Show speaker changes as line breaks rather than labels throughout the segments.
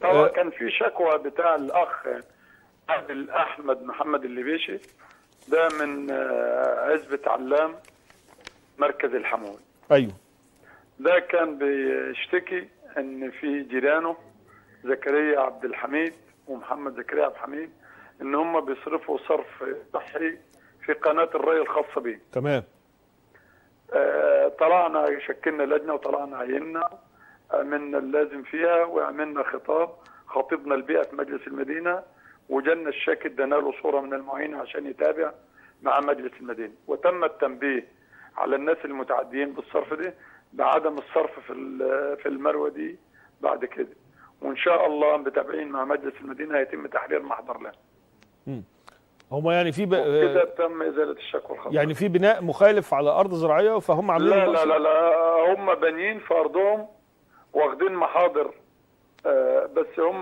هو
آه.
كان في شكوى بتاع الاخ عادل احمد محمد الليبيشي ده من آه، عزبة علام مركز الحمول
ايوه
ده كان بيشتكي ان في جيرانه زكريا عبد الحميد ومحمد زكريا عبد الحميد ان هم بيصرفوا صرف صحي في قناه الري الخاصه بيه
تمام
آه، طلعنا شكلنا لجنه وطلعنا عيننا عملنا اللازم فيها وعملنا خطاب خطيبنا البيئه في مجلس المدينه وجالنا الشاكي ادانا له صوره من المعين عشان يتابع مع مجلس المدينه وتم التنبيه على الناس المتعديين بالصرف ده بعدم الصرف في ال- في المروه دي بعد كده وان شاء الله متابعين مع مجلس المدينه هيتم تحرير محضر له
هم يعني في ب...
كده
آه،
تم ازاله الشكوى الخاصه
يعني في بناء مخالف على ارض زراعيه فهم عاملين
لا لا
بس-
لا لا هم بانيين في ارضهم واخدين محاضر آه، بس هم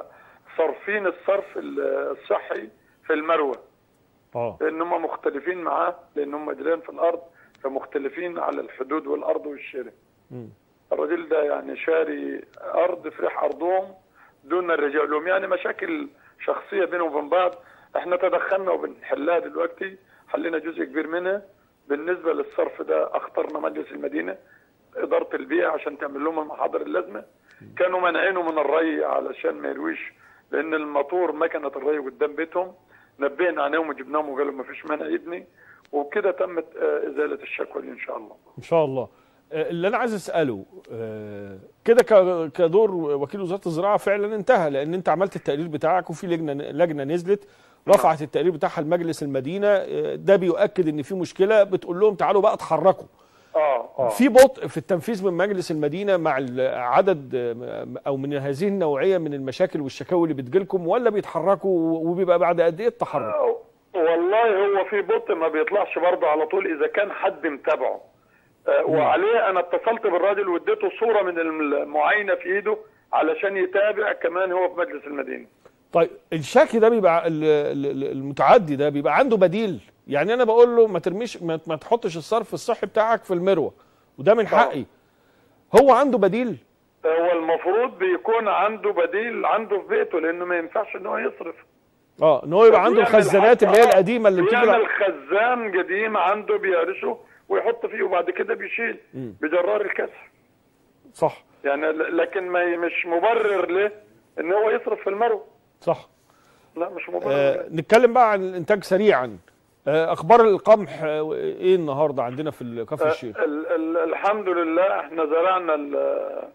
صارفين الصرف ال- الصحي في المروه
اه
لان هم مختلفين معاه لان هم جيران في الارض فمختلفين على الحدود والارض والشراء
مم.
الراجل ده يعني شاري ارض في ريح ارضهم دون الرجوع لهم يعني مشاكل شخصيه بينهم وبين بعض احنا تدخلنا وبنحلها دلوقتي حلينا جزء كبير منها بالنسبه للصرف ده اخترنا مجلس المدينه اداره البيئه عشان تعمل لهم المحاضر اللازمه كانوا مانعينه من الري علشان ما يرويش لان الموتور مكنه الري قدام بيتهم نبهنا عليهم وجبناهم وقالوا ما فيش مانع يبني وبكده تمت آه، ازاله الشكوى دي ان شاء الله
ان شاء الله آه، اللي انا عايز اساله آه، كده ك- كدور وكيل وزاره الزراعه فعلا انتهى لان انت عملت التقرير بتاعك وفي لجنه لجنه نزلت رفعت التقرير بتاعها لمجلس المدينه آه، ده بيؤكد ان في مشكله بتقول لهم تعالوا بقى اتحركوا
اه اه
في بطء في التنفيذ من مجلس المدينه مع ال- عدد آه، او من هذه النوعيه من المشاكل والشكاوي اللي بتجيلكم ولا بيتحركوا وبيبقى بعد قد ايه التحرك؟
والله هو في بطء ما بيطلعش برضه على طول اذا كان حد متابعه آه، وعليه انا اتصلت بالراجل واديته صوره من المعاينه في ايده علشان يتابع كمان هو في مجلس المدينه
طيب الشاكي ده بيبقى ال- ال- ال- المتعدي ده بيبقى عنده بديل يعني انا بقول له ما ترميش ما, ما تحطش الصرف الصحي بتاعك في المروه وده من حقي هو عنده بديل
هو المفروض بيكون عنده بديل عنده في بيته لانه ما ينفعش ان هو يصرف
اه ان هو يبقى عنده
بيعمل
الخزانات
حتى-
اللي هي القديمه اللي بتيجي
بيعمل خزان قديم عنده بيهرشه ويحط فيه وبعد كده بيشيل بجرار الكسر
صح
يعني ل- لكن ما ي- مش مبرر له ان هو يصرف في المرو
صح
لا مش مبرر
آه
له.
نتكلم بقى عن الانتاج سريعا آه اخبار القمح آه ايه النهارده عندنا في كفر الشيخ
ال ال الحمد لله احنا زرعنا ال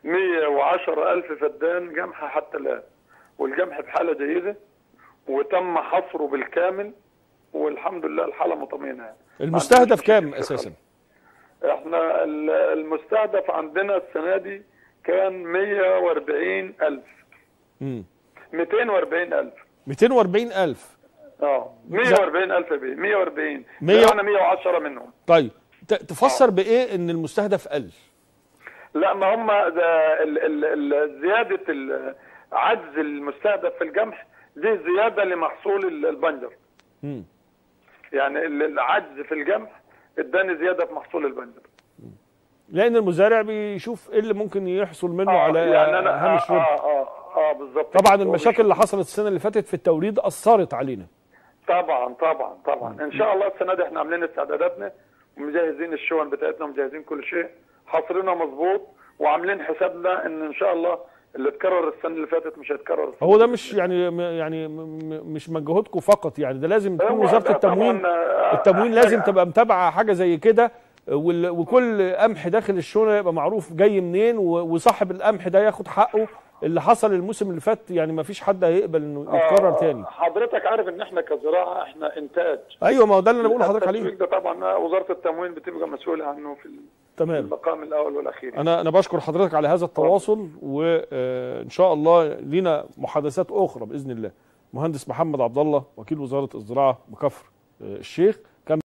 110 ألف فدان قمح حتى الآن والقمح بحالة جيدة وتم حصره بالكامل والحمد لله الحالة مطمئنة يعني.
المستهدف
عندنا
كام
مشاكل في
اساسا
احنا ال- المستهدف عندنا السنة دي كان 140 ألف
امم
240 ألف
240 الف
اه 140 ألف بيه 140
مية-
زرعنا 110 منهم
طيب ت- تفسر بايه ان المستهدف قل
لا ما هم ده ال- ال- ال- زيادة ال- عجز المستهدف في القمح دي زيادة لمحصول ال- البنجر
امم
يعني ال- العجز في القمح اداني زيادة في محصول البنجر
لان المزارع بيشوف ايه اللي ممكن يحصل منه
آه
على
يعني أنا
هامش
آه
ربح
آه آه, آه بالظبط
طبعا
هو
المشاكل اللي
بيشوف-
حصلت السنه اللي فاتت في التوريد اثرت علينا
طبعا طبعا طبعا ان شاء الله السنة دي احنا عاملين استعداداتنا ومجهزين الشون بتاعتنا ومجهزين كل شيء حاصرنا مظبوط وعاملين حسابنا ان ان شاء الله اللي اتكرر السنة اللي فاتت مش هيتكرر السنة
هو ده
دي.
مش يعني م- يعني م- م- مش مجهودكم فقط يعني ده لازم تكون
هو
وزاره
ده
التموين
طبعاً، آه،
التموين
إحنا-
لازم تبقى متابعه حاجه زي كده وال- وكل قمح داخل الشونه يبقى معروف جاي منين و- وصاحب القمح ده ياخد حقه اللي حصل الموسم اللي فات يعني ما فيش حد هيقبل انه يتكرر
آه،
تاني
حضرتك عارف ان احنا كزراعه احنا انتاج
ايوه ما هو ده اللي انا بقول لحضرتك
التسويق
عليه
ده طبعا وزاره التموين بتبقى مسؤوله عنه في
تمام
المقام الاول والاخير
انا انا بشكر حضرتك على هذا التواصل وان شاء الله لينا محادثات اخرى باذن الله مهندس محمد عبد الله وكيل وزاره الزراعه بكفر آه، الشيخ